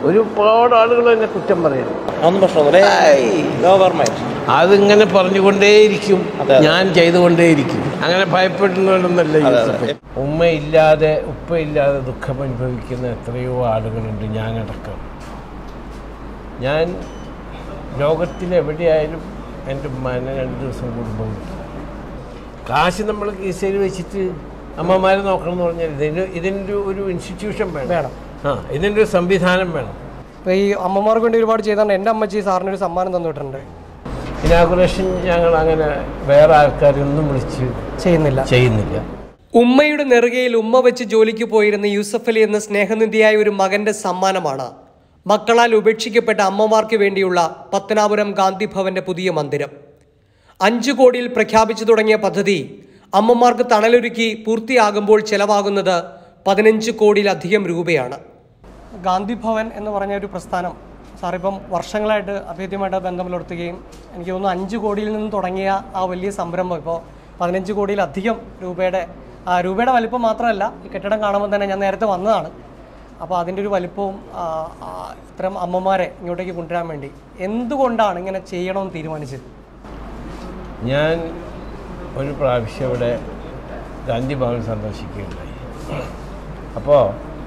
ഒരുപാട് ആളുകൾ എന്നെ കുറ്റം പറയും അതൊന്നും പ്രശ്നമൊന്നുമില്ല ഓവർ മൈൻഡ് അതിങ്ങനെ പറഞ്ഞുകൊണ്ടേയിരിക്കും അതെ. ഞാൻ ചെയ്തുകൊണ്ടേയിരിക്കും അങ്ങനെ ഭയപ്പെടുന്നവരൊന്നല്ല യൂസഫ് ഉമ്മയില്ലാതെ ഉപ്പയില്ലാതെ ദുഃഖം അനുഭവിക്കുന്ന എത്രയോ ആളുകളുണ്ട് ഞാനടക്കം ഞാൻ ലോകത്തിലെവിടെയായാലും എൻ്റെ ഉമ്മാനെ രണ്ട് ദിവസം കൂടുമ്പോൾ വിളിക്കും കാശ് നമ്മൾ കീസയിൽ വെച്ചിട്ട് അമ്മമാരെ നോക്കണം എന്ന് പറഞ്ഞാൽ ഇതിന് ഇതിൻ്റെ ഒരു ഇൻസ്റ്റിറ്റ്യൂഷൻ വേണം വേണം ആ ഇതിൻ്റെ ഒരു സംവിധാനം വേണം അപ്പോൾ ഈ അമ്മമാർക്ക് വേണ്ടി ഒരുപാട് ചെയ്താണ് എൻ്റെ അമ്മച്ചി സാറിന് ഒരു സമ്മാനം തന്നിട്ടുണ്ട് ഇനാഗുറേഷൻ ഞങ്ങൾ അങ്ങനെ വേറെ ആൾക്കാരൊന്നും വിളിച്ച് ചെയ്യുന്നില്ല ചെയ്യുന്നില്ല ഉമ്മയുടെ നെറുകയിൽ ഉമ്മ വെച്ച് ജോലിക്ക് പോയിരുന്ന യൂസഫ് അലി എന്ന സ്നേഹനിധിയായ ഒരു മകന്റെ സമ്മാനമാണ് മക്കളാൽ ഉപേക്ഷിക്കപ്പെട്ട അമ്മമാർക്ക് വേണ്ടിയുള്ള പത്തനാപുരം ഗാന്ധി ഭവന്റെ പുതിയ മന്ദിരം അഞ്ചു കോടിയിൽ പ്രഖ്യാപിച്ചു തുടങ്ങിയ പദ്ധതി അമ്മമാർക്ക് തണലൊരുക്കി പൂർത്തിയാകുമ്പോൾ ചെലവാകുന്നത് പതിനഞ്ച് കോടിയിലധികം രൂപയാണ് ഗാന്ധി ഭവൻ എന്ന് പറഞ്ഞ ഒരു പ്രസ്ഥാനം സാറിപ്പം വർഷങ്ങളായിട്ട് അഭേദ്യമായിട്ട് ബന്ധം പുലർത്തുകയും എനിക്ക് തോന്നുന്നു അഞ്ച് കോടിയിൽ നിന്ന് തുടങ്ങിയ ആ വലിയ സംരംഭം ഇപ്പോൾ പതിനഞ്ച് കോടിയിലധികം രൂപയുടെ ആ, രൂപയുടെ വലിപ്പം മാത്രമല്ല ഈ കെട്ടിടം കാണുമ്പോൾ തന്നെ ഞാൻ നേരത്തെ വന്നതാണ് അപ്പോൾ അതിൻ്റെ ഒരു വലിപ്പവും ആ, ആ, ഇത്തരം അമ്മമാരെ ഇങ്ങോട്ടേക്ക് കൊണ്ടുവരാൻ വേണ്ടി എന്തുകൊണ്ടാണ് ഇങ്ങനെ ചെയ്യണമെന്ന് തീരുമാനിച്ചത് ഞാൻ ഒരു പ്രാവശ്യം ഇവിടെ ഗാന്ധി ഭവൻ സന്ദർശിക്കുകയുണ്ടായി അപ്പോൾ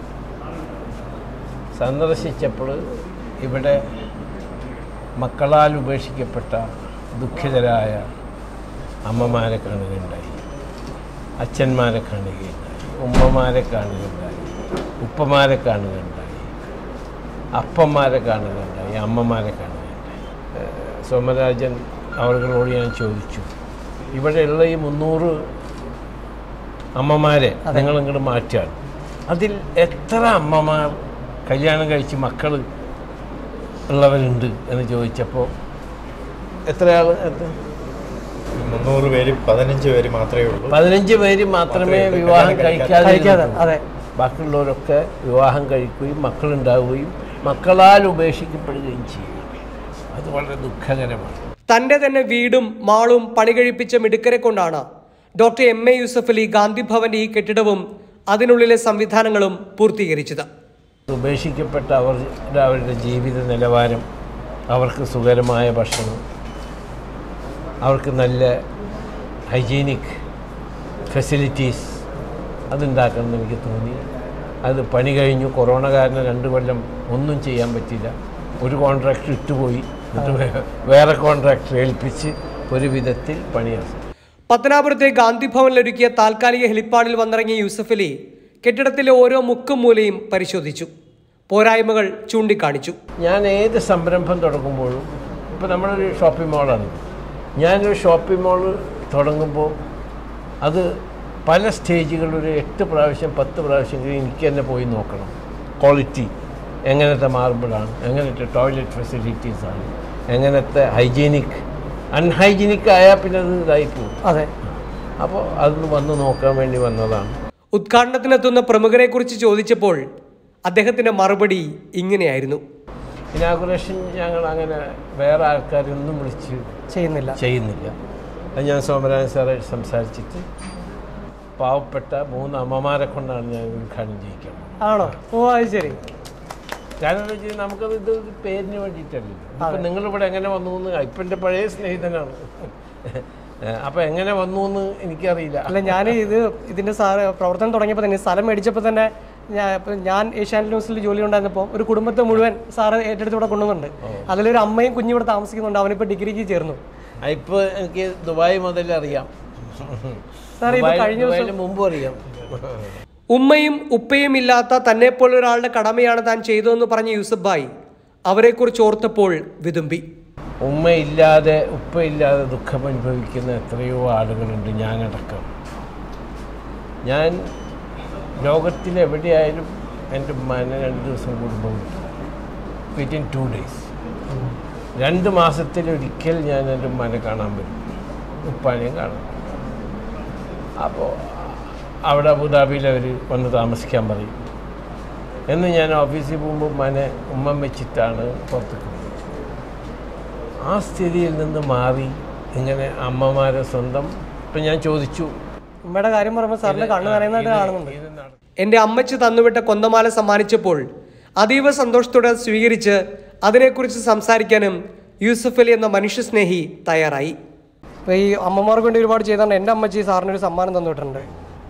സന്ദർശിച്ചപ്പോൾ ഇവിടെ മക്കളാൽ ഉപേക്ഷിക്കപ്പെട്ട ദുഃഖിതരായ അമ്മമാരെ കാണുകയുണ്ടായി അച്ഛന്മാരെ കാണുകയുണ്ടായി ഉമ്മമാരെ കാണുകയുണ്ടായി ഉപ്പമാരെ കാണുകയുണ്ടായി അപ്പന്മാരെ കാണുകയുണ്ടായി അമ്മമാരെ കാണുകയുണ്ടായി ഏഹ് സോമരാജൻ അവர்களോട് ഞാൻ ചോദിച്ചു ഇവിടെയുള്ള ഈ മുന്നൂറ് അമ്മമാരെ നിങ്ങൾ ഇങ്ങോട്ട് മാറ്റുകയാണ് അതിൽ എത്ര അമ്മമാർ കല്യാണം കഴിച്ച് മക്കൾ ഉള്ളവരുണ്ട് എന്ന് ചോദിച്ചപ്പോൾ എത്ര ആൾ മുന്നൂറ് പേര് പതിനഞ്ച് പേര് മാത്രമേ ഉള്ളൂ പതിനഞ്ച് പേര് മാത്രമേ മാത്രമേ വിവാഹം കല്യാണം കഴിക്കാതെ കഴിക്കാതെ ഇരുന്നിട്ടുള്ളൂ. അതെ ബാക്കിയുള്ളവരൊക്കെ വിവാഹം കഴിക്കുകയും മക്കളുണ്ടാവുകയും മക്കളാൽ ഉപേക്ഷിക്കപ്പെടുകയും ചെയ്യും അത് വളരെ ദുഃഖകരമാണ് തന്റെ തന്നെ വീടും മാളും പണി കഴിപ്പിച്ച മിടുക്കരെ കൊണ്ടാണ് doctor M A Yusuf Ali Gandhi ഭവന്റെ ഈ കെട്ടിടവും അതിനുള്ളിലെ സംവിധാനങ്ങളും പൂർത്തീകരിച്ചത് ഉപേക്ഷിക്കപ്പെട്ട അവരുടെ അവരുടെ ജീവിത നിലവാരം അവർക്ക് സുഖകരമായ ഭക്ഷണം അവർക്ക് നല്ല ഹൈജീനിക് ഫെസിലിറ്റീസ് അതുണ്ടാക്കണം എന്ന് എനിക്ക് തോന്നി അത് പണി കഴിഞ്ഞു കൊറോണ കാരണം രണ്ട് കൊല്ലം ഒന്നും ചെയ്യാൻ പറ്റില്ല ഒരു കോൺട്രാക്ടർ ഇട്ടുപോയി എന്നിട്ട് വേ- വേറെ കോൺട്രാക്ടർ ഏൽപ്പിച്ച് ഒരു വിധത്തിൽ പണിയാണ് പത്തനാപുരത്തെ ഗാന്ധി ഭവനിലൊരുക്കിയ താൽക്കാലിക ഹെലിപ്പാഡിൽ വന്നിറങ്ങിയ യൂസഫ് അലി കെട്ടിടത്തിലെ ഓരോ മുക്കും മൂലയും പരിശോധിച്ചു പോരായ്മകൾ ചൂണ്ടിക്കാണിച്ചു ഞാൻ ഏത് സംരംഭം തുടങ്ങുമ്പോഴും ഇപ്പോൾ നമ്മളൊരു ഷോപ്പിംഗ് മോളാണ് ഞാനൊരു ഷോപ്പിംഗ് മോൾ തുടങ്ങുമ്പോൾ അത് പല സ്റ്റേജുകളിൽ ഒരു എട്ട് പ്രാവശ്യം പത്ത് പ്രാവശ്യമെങ്കിലും എനിക്ക് തന്നെ പോയി നോക്കണം ക്വാളിറ്റി എങ്ങനത്തെ മാർബിളാണ് എങ്ങനത്തെ ടോയ്ലറ്റ് ഫെസിലിറ്റീസാണ് എങ്ങനത്തെ ഹൈജീനിക് അൺഹൈജീനിക് ആയാൽ പിന്നെ അത് ഇതായിപ്പോവും അതെ അപ്പോൾ അതൊന്ന് വന്ന് നോക്കാൻ വേണ്ടി വന്നതാണ് ഉദ്ഘാടനത്തിനെത്തുന്ന പ്രമുഖരെക്കുറിച്ച് ചോദിച്ചപ്പോൾ അദ്ദേഹത്തിന്റെ മറുപടി ഇങ്ങനെയായിരുന്നു ഇനാഗുറേഷൻ ഞങ്ങൾ അങ്ങനെ വേറെ ആൾക്കാരൊന്നും വിളിച്ച് ചെയ്യുന്നില്ല ചെയ്യുന്നില്ല അത് ഞാൻ സോമരാജൻ സാറെ സംസാരിച്ചിട്ട് പാവപ്പെട്ട മൂന്ന് അമ്മമാരെ കൊണ്ടാണ് ഞാൻ ഉദ്ഘാടനം ചെയ്യിക്കുന്നത് ആണോ ഓ അത് ശരി കാരണം എന്താ വെച്ചാൽ നമുക്കത് ഇത് ഒരു പേരിന് വേണ്ടിയിട്ടല്ല ഇപ്പം നിങ്ങളിവിടെ എങ്ങനെ വന്നു എന്ന് ഇപ്പം എൻ്റെ പഴയ സ്നേഹിതനാണ് അപ്പം എങ്ങനെ വന്നു എന്ന് എനിക്കറിയില്ല അല്ല ഞാൻ ഇത് ഇതിന്റെ സാറ് പ്രവർത്തനം തുടങ്ങിയപ്പോൾ തന്നെ സ്ഥലം മേടിച്ചപ്പോൾ തന്നെ ഞാൻ ഇപ്പൊ ഞാൻ ഏഷ്യാനെറ്റ് ന്യൂസിൽ ജോലി ഉണ്ടായിരുന്നപ്പോൾ ഒരു കുടുംബത്തെ മുഴുവൻ സാറ് ഏറ്റെടുത്ത് ഇവിടെ കൊണ്ടുവന്നുണ്ട് അതിലൊരു അമ്മയും കുഞ്ഞും ഇവിടെ താമസിക്കുന്നുണ്ട് അവനിപ്പോൾ ഡിഗ്രിക്ക് ചേർന്നു ഇപ്പോൾ എനിക്ക് ദുബായ് മുതൽ അറിയാം സാറേ ഇപ്പൊ ദുബായ്- കഴിഞ്ഞ ദിവസം ദുബായിൽ മുമ്പും അറിയാം ഉമ്മയും ഉപ്പയും ഇല്ലാത്ത തന്നെ ഒരാളുടെ കടമയാണ് താൻ ചെയ്തതെന്ന് പറഞ്ഞ യൂസഫ് ഭായ് അവരെക്കുറിച്ച് ഓർത്തപ്പോൾ വിതുമ്പി ഉമ്മയില്ലാതെ ഉപ്പയില്ലാതെ ദുഃഖം അനുഭവിക്കുന്ന എത്രയോ ആളുകളുണ്ട് ഞാനടക്കം ഞാൻ ലോകത്തിലെവിടെയായാലും എൻ്റെ ഉമ്മാനെ രണ്ട് ദിവസം കൂടുമ്പോൾ വിത്തിൻ ടു ഡേയ്സ് രണ്ട് മാസത്തിലൊരിക്കൽ ഞാൻ എൻ്റെ ഉമ്മാനെ കാണാൻ പറ്റും ഉപ്പാനെയും കാണാം അപ്പോൾ അവിടെ അബുദാബിയിൽ അവർ വന്ന് താമസിക്കാൻ പറയും എന്ന് ഞാൻ ഓഫീസിൽ പോകുമ്പോൾ ഉമ്മാനെ ഉമ്മ വെച്ചിട്ടാണ് പുറത്തേക്ക് പോകുന്നത് ആ സ്ഥിതിയിൽ നിന്ന് മാറി ഇങ്ങനെ അമ്മമാരെ സ്വന്തം ഇപ്പം ഞാൻ ചോദിച്ചു ഉമ്മയുടെ കാര്യം പറയുമ്പോൾ സാറിന്റെ കണ്ണ് നനയുന്നതായിട്ട് കാണുന്നുണ്ട് ഇത് നട- എന്റെ അമ്മച്ചി തന്നുവിട്ട കൊന്തമാല സമ്മാനിച്ചപ്പോൾ അതീവ സന്തോഷത്തോടെ സ്വീകരിച്ച് അതിനെക്കുറിച്ച് സംസാരിക്കാനും യൂസഫ് അലി എന്ന മനുഷ്യസ്നേഹി തയ്യാറായി അപ്പോൾ ഈ അമ്മമാർക്ക് വേണ്ടി ഒരുപാട് ചെയ്താണ് എൻ്റെ അമ്മച്ചി സാറിനൊരു സമ്മാനം തന്നിട്ടുണ്ട്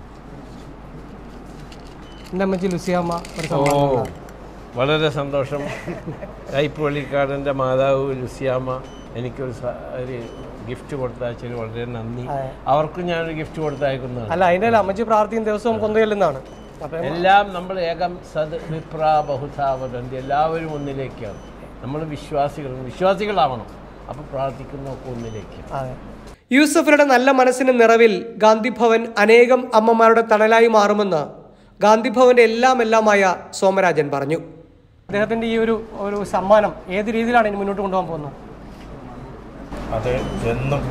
എൻ്റെ അമ്മച്ചി ലുസിയമ്മ ഒരു ഓ സമ്മാനം തന്നതാ. വളരെ സന്തോഷം കയ്പ് വള്ളിക്കാടൻ്റെ മാതാവ് ലുസിയാമ്മ എനിക്കൊരു സ- ഒരു ഗിഫ്റ്റ് കൊടുത്തയച്ചതിന് വളരെ നന്ദി അതെ. അവർക്കും ഞാനൊരു ഗിഫ്റ്റ് കൊടുത്തയക്കുന്നതാണ് അല്ല അതിൻ്റെ അല്ല അമ്മച്ചി പ്രാർത്ഥിക്കുന്ന ദിവസവും കൊന്നുചെല്ലുന്നതാണ് അപ്പം എല്ലാം നമ്മൾ ഏകം സത് വിപ്ര ബഹുധാവതന്തി എല്ലാവരും ഒന്നിലേക്കാണ് നമ്മൾ വിശ്വാസികൾ വിശ്വാസികളാവണം അപ്പോൾ പ്രാർത്ഥിക്കുന്നതൊക്കെ ഒന്നിലേക്ക് അതെ യൂസഫിയുടെ നല്ല മനസ്സിന് നിറവിൽ ഗാന്ധി ഭവൻ അനേകം അമ്മമാരുടെ തണലായി മാറുമെന്ന് ഗാന്ധി ഭവന്റെ എല്ലാം എല്ലാമായ സോമരാജൻ പറഞ്ഞു അദ്ദേഹത്തിന്റെ ഈ ഒരു ഒരു സമ്മാനം ഏത് രീതിയിലാണ് ഇനി മുന്നോട്ട് കൊണ്ടുപോകാൻ പോകുന്നത് അത് എന്നും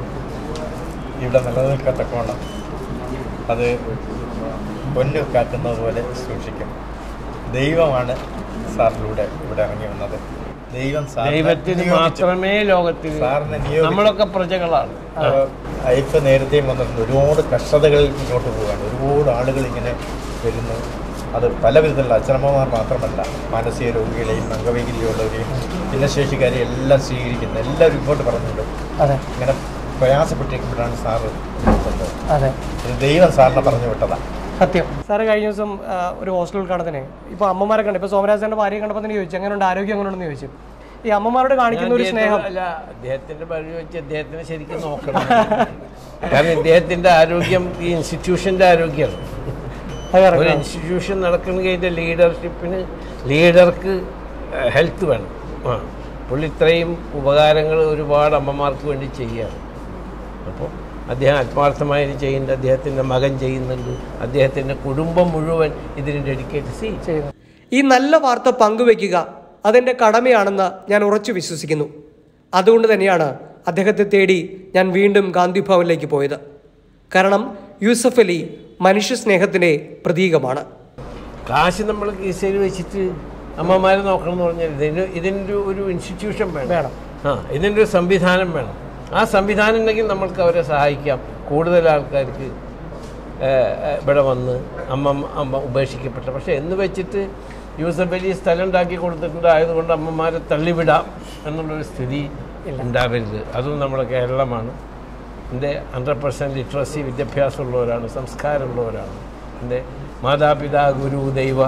ഇവിടെ നിലനിൽക്കത്തക്കവണ്ണം അത് പൊന്നു കാക്കുന്നത് പോലെ സൂക്ഷിക്കും ദൈവമാണ് സാറിലൂടെ ഇവിടെ ഇറങ്ങി വന്നത് ദൈവം സാറിനെ ദൈവത്തിന് നിയോഗിച്ചു. മാത്രമേ ലോകത്തിൽ സാറിനെ നിയോഗിച്ചു. നമ്മളൊക്കെ പ്രജകളാണ് അപ്പോൾ അയപ്പ് നേരത്തെയും വന്നിട്ടുണ്ട് ഒരുപാട് കഷ്ടതകളിൽ മുന്നോട്ട് പോവുകയാണ് ഒരുപാട് ആളുകൾ ഇങ്ങനെ വരുന്നു അത് പല വിധത്തിലുള്ള അച്ഛനമ്മമാർ മാത്രമല്ല മാനസിക രോഗികളെയും അംഗവൈകല്യമുള്ളവരെയും ഭിന്നശേഷിക്കാരെയും എല്ലാം സ്വീകരിക്കുന്നു എല്ലാവരും ഇങ്ങോട്ട് പറഞ്ഞിട്ടുണ്ട് അതെ ഇങ്ങനെ പ്രയാസപ്പെട്ടിരിക്കുമ്പോഴാണ് സാറ് വന്നത്. അതെ ഇത് ദൈവം സാറിനെ പറഞ്ഞു വിട്ടതാണ് സത്യം സാറ് കഴിഞ്ഞ ദിവസം ആ, ഒരു ഹോസ്റ്റൽ ഉദ്ഘാടനത്തിന് ഇപ്പൊ അമ്മമാരെ കണ്ടു ഇപ്പൊ സോമരാജന്റെ ഭാര്യയെ കണ്ടപ്പോൾ തന്നെ ചോദിച്ചു എങ്ങനെയുണ്ട് ആരോഗ്യം എങ്ങനെയുണ്ടെന്ന് ചോദിച്ചു ഈ അമ്മമാരോട് കാണിക്കുന്ന ഒരു സ്നേഹം അല്ല അദ്ദേഹത്തിന്റെ പരിധി വെച്ച് അദ്ദേഹത്തിന് ശരിക്കും നോക്കണം കാരണം ഇദ്ദേഹത്തിന്റെ ആരോഗ്യം ഈ ഇൻസ്റ്റിറ്റ്യൂഷന്റെ ആരോഗ്യമാണ് അത് correct ഒരു ആ. ഇൻസ്റ്റിറ്റ്യൂഷൻ നടക്കണമെങ്കിൽ അതിൻ്റെ ലീഡർഷിപ്പിന് ലീഡർക്ക് ഹെൽത്ത് വേണം ആ പുള്ളി ഇത്രയും ഉപകാരങ്ങൾ ഒരുപാട് അമ്മമാർക്ക് വേണ്ടി ചെയ്യുകയാണ് അപ്പോൾ അദ്ദേഹം ആത്മാർത്ഥമായി ഇത് ചെയ്യുന്നുണ്ട് അദ്ദേഹത്തിൻ്റെ മകൻ ചെയ്യുന്നുണ്ട് അദ്ദേഹത്തിൻ്റെ കുടുംബം മുഴുവൻ ഇതിന് ഡെഡിക്കേറ്റ് സി ചെയ്യുന്നത് ഈ നല്ല വാർത്ത പങ്കുവെക്കുക അതെൻ്റെ കടമയാണെന്ന് ഞാൻ ഉറച്ചു വിശ്വസിക്കുന്നു അതുകൊണ്ട് തന്നെയാണ് അദ്ദേഹത്തെ തേടി ഞാൻ വീണ്ടും ഗാന്ധി ഭവനിലേക്ക് പോയത് കാരണം യൂസഫ് അലി മനുഷ്യ സ്നേഹത്തിൻ്റെ പ്രതീകമാണ് കാശ് നമ്മൾ കീസയിൽ വെച്ചിട്ട് അമ്മമാരെ നോക്കണം എന്ന് പറഞ്ഞാൽ ഇതിന് ഇതിൻ്റെ ഒരു ഇൻസ്റ്റിറ്റ്യൂഷൻ വേണം വേണം. ആ ഇതിൻ്റെ ഒരു സംവിധാനം വേണം ആ സംവിധാനം ഉണ്ടെങ്കിൽ നമ്മൾക്ക് അവരെ സഹായിക്കാം കൂടുതൽ ആൾക്കാർക്ക് ഏ, ഏ, ഇവിടെ വന്ന് അമ്മ അമ്മ ഉപേക്ഷിക്കപ്പെട്ട പക്ഷെ എന്ന് വെച്ചിട്ട് യൂസഫ് അലി സ്ഥലം ഉണ്ടാക്കി കൊടുത്തിട്ടുണ്ട് ആയതുകൊണ്ട് അമ്മമാരെ തള്ളിവിടാം എന്നുള്ളൊരു സ്ഥിതി ഉണ്ടാവരുത് അതും നമ്മുടെ കേരളമാണ് എൻ്റെ ഹൺഡ്രഡ് പെർസെൻറ്റ് ലിറ്ററസി വിദ്യാഭ്യാസമുള്ളവരാണ് സംസ്കാരമുള്ളവരാണ് എൻ്റെ മാതാപിതാ ഗുരു ദൈവ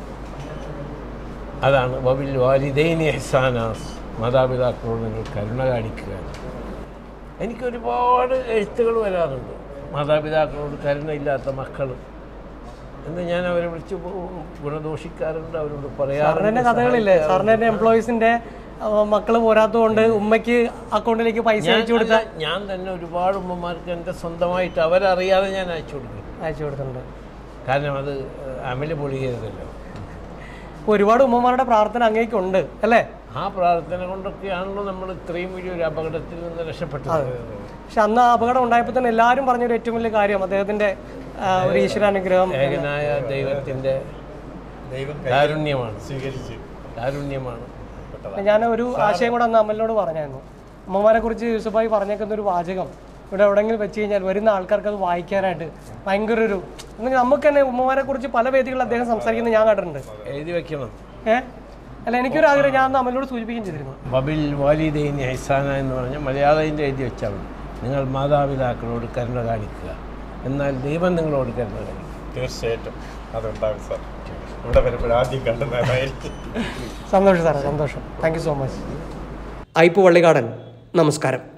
അതാണ് വബിൽ വാലിദൈനി എഹ്സാനാസ് മാതാപിതാക്കളോട് നിങ്ങൾ കരുണ കാണിക്കുക എനിക്ക് ഒരുപാട് എഴുത്തുകൾ വരാറുണ്ട് മാതാപിതാക്കളോട് കരുണയില്ലാത്ത മക്കൾ എന്ന് ഞാൻ അവരെ വിളിച്ച് ഗുണദോഷിക്കാറുണ്ട് അവരോട് സാറിന് പറയാറുണ്ട് തന്നെ കഥകളില്ലേ സാറിന് തന്നെ എംപ്ലോയീസിന്റെ മക്കള് പോരാത്തതുകൊണ്ട് ഉമ്മയ്ക്ക് അക്കൗണ്ടിലേക്ക് പൈസ ഞാൻ അയച്ചു കൊടുത്ത അല്ല, ഞാൻ തന്നെ ഒരുപാട് ഉമ്മമാർക്ക് എൻ്റെ സ്വന്തമായിട്ട് അവരറിയാതെ ഞാൻ അയച്ചു കൊടുക്കും അയച്ചു കൊടുത്തിട്ടുണ്ട് കാരണം അത് അമല് പൊളിയരുതല്ലോ ഇപ്പൊ ഒരുപാട് ഉമ്മമാരുടെ പ്രാർത്ഥന അങ്ങേക്കുണ്ട് അല്ലേ ആ പ്രാർത്ഥന കൊണ്ടൊക്കെയാണല്ലോ നമ്മൾ ഇത്രയും വലിയൊരു അപകടത്തിൽ നിന്ന് രക്ഷപ്പെട്ടത് പക്ഷെ അന്ന് ആ അപകടം ഉണ്ടായപ്പോൾ തന്നെ എല്ലാവരും പറഞ്ഞൊരു ഏറ്റവും വലിയ കാര്യം അദ്ദേഹത്തിന്റെ ആ, ഒരു ഈശ്വരാനുഗ്രഹം ഏകനായ ദൈവത്തിൻ്റെ ദൈവം കാരുണ്യമാണ് സ്വീകരിച്ച് കാരുണ്യമാണ് ഞാൻ ഒരു ആശയം കൂടെ അന്ന് അമ്മലിനോട് പറഞ്ഞായിരുന്നു അമ്മമാരെ കുറിച്ച് യൂസുഫായി പറഞ്ഞേക്കുന്ന ഒരു വാചകം ഇവിടെ എവിടെയെങ്കിലും വെച്ച് കഴിഞ്ഞാൽ വരുന്ന ആൾക്കാർക്ക് അത് വായിക്കാനായിട്ട് ഭയങ്കര ഒരു എന്നുവെച്ചാൽ നമുക്ക് തന്നെ ഉമ്മമാരെ കുറിച്ച് പല വേദികളിൽ അദ്ദേഹം സംസാരിക്കുന്നത് ഞാൻ കണ്ടിട്ടുണ്ട് എഴുതി വെക്കണം ഏഹ് അല്ല എനിക്കൊരു ആഗ്രഹം ഞാൻ അന്ന് അമ്മലിനോട് സൂചിപ്പിക്കുകയും ചെയ്തിരുന്നു ബബിൽ വാലിദൈനി ഹൈസാന എന്ന് പറഞ്ഞ മലയാളത്തിൻ്റെ എഴുതി വെച്ചാൽ മതി നിങ്ങൾ മാതാപിതാക്കളോട് കരുണ കാണിക്കുക എന്നാൽ ദൈവം നിങ്ങളോട് കരുണ കാണിക്കും തീർച്ചയായിട്ടും അതുണ്ടാകും സാർ ഇവിടെ വരുമ്പോൾ ആദ്യം കണ്ടുന്നതായിരിക്കും സന്തോഷം സാറേ സന്തോഷം thank you so much Ipe Vallikkadan നമസ്കാരം